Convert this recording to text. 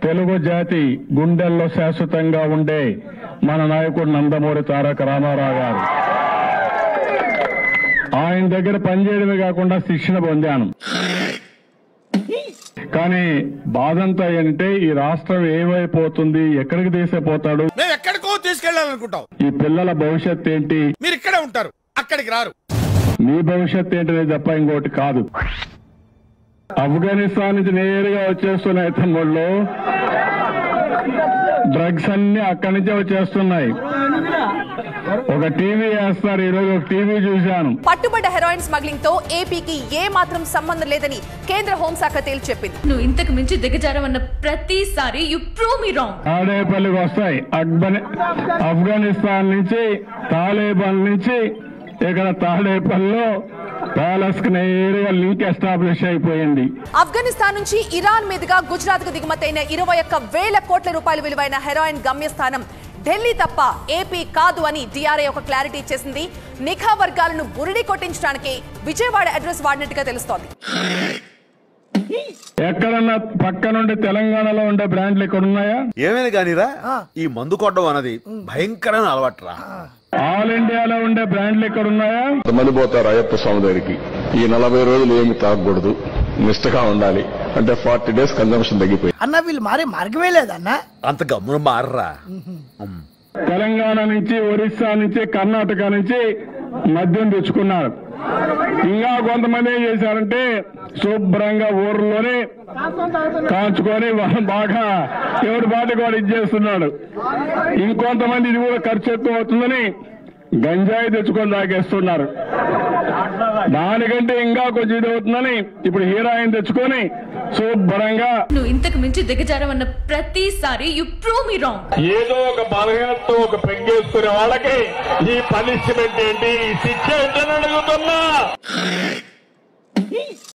తెలుగు జాతి గుండెల్లో శాశ్వతంగా ఉండే మన నాయకుడు నందమూరి తారక రామారావు గారు ఆయన దగ్గర పనిచేయడమే కాకుండా శిక్షణ పొందాను కానీ బాధంతా ఏంటంటే ఈ రాష్ట్రం ఏమైపోతుంది ఎక్కడికి తీసిపోతాడు మేము ఎక్కడికో తీసుకెళ్లాలనుకుంటాం ఈ పిల్లల భవిష్యత్ ఏంటి మీరు ఇక్కడే ఉంటారు అక్కడికి రారు మీ భవిష్యత్ ఏంటనే తప్ప ఇంకోటి కాదు ఆఫ్ఘనిస్తాన్ నుంచి నేరుగా వచ్చేస్తున్నాయి తమ్ముళ్ళు డ్రగ్స్ అన్ని అక్కడి నుంచే వచ్చేస్తున్నాయి ఒక టీవీ వేస్తారు ఈరోజు ఒక టీవీ చూశాను పట్టుబడ్డ హెరాయిన్ స్మగ్లింగ్ తో ఏపీకి ఏ మాత్రం సంబంధం లేదని కేంద్ర హోంశాఖ తేల్చి చెప్పింది నువ్వు ఇంతకు మించి దిగజారవన్న ప్రతిసారి యు ప్రూవ్ మీ రాంగ్ తాడేపల్లికి వస్తాయి అక్బని ఆఫ్ఘనిస్తాన్ నుంచి తాలిబాన్ నుంచి ఇక్కడ తాడేపల్లిలో ప్యాలెస్ కి నేరుగా లింక్ ఎస్టాబ్లిష్ అయిపోయింది ఆఫ్ఘనిస్తాన్ నుంచి ఇరాన్ మీదుగా గుజరాత్ కు దిగుమతైన ఇరవై ఒక్క వేల కోట్ల రూపాయల విలువైన హెరాయిన్ గమ్యస్థానం ఢిల్లీ తప్ప ఏపీ కాదు అని డిఆర్ఐ ఒక క్లారిటీ ఇచ్చేసింది నిఘా వర్గాలను బురిడి కొట్టించడానికి విజయవాడ అడ్రస్ వాడినట్టుగా తెలుస్తోంది ఎక్కడన్నా పక్క నుండి తెలంగాణలో ఉండే బ్రాండ్లు ఇక్కడ ఉన్నాయా ఏమైనా కానీరా ఈ మందు కొట్టడం అన్నది భయంకరమైన అలవాటురా ఆల్ ఇండియాలో ఉండే బ్రాండ్లు ఇక్కడ ఉన్నాయా కొంతమంది పోతారు అయ్యప్ప స్వామి దగ్గరికి ఈ నలభై రోజులు ఏమి తాగకూడదు నిష్టగా ఉండాలి అంటే ఫార్టీ డేస్ కన్జంప్షన్ తగ్గిపోయింది అన్న వీళ్ళు మారే మార్గమే లేదన్నా అంత గమ్మున మారరా తెలంగాణ నుంచి ఒరిస్సా నుంచి కర్ణాటక నుంచి మద్యం తెచ్చుకున్నారు ఇంకా కొంతమంది ఏం చేశారంటే శుభ్రంగా ఊర్లోనే కాల్చుకొని వా- బాగా ఎవరి బాట కూడా ఇచ్చేస్తున్నాడు ఇంకొంతమంది ఇది కూడా ఖర్చు ఎక్కువ అవుతుందని గంజాయి తెచ్చుకొని తాగేస్తున్నారు దానికంటే ఇంకా కొంచెం ఇది అవుతుందని ఇప్పుడు హీరాయిన్ తెచ్చుకొని శుభ్రంగా నువ్వు ఇంతకు మించి దిగజారవన్న ప్రతిసారి యు ప్రూవ్ మీ రాంగ్ ఏదో ఒక బలహీనతో ఒక పెగ్గేసుకునే వాళ్ళకి ఈ పనిష్మెంట్ ఏంటి ఈ శిక్ష ఏంటని అడుగుతున్నా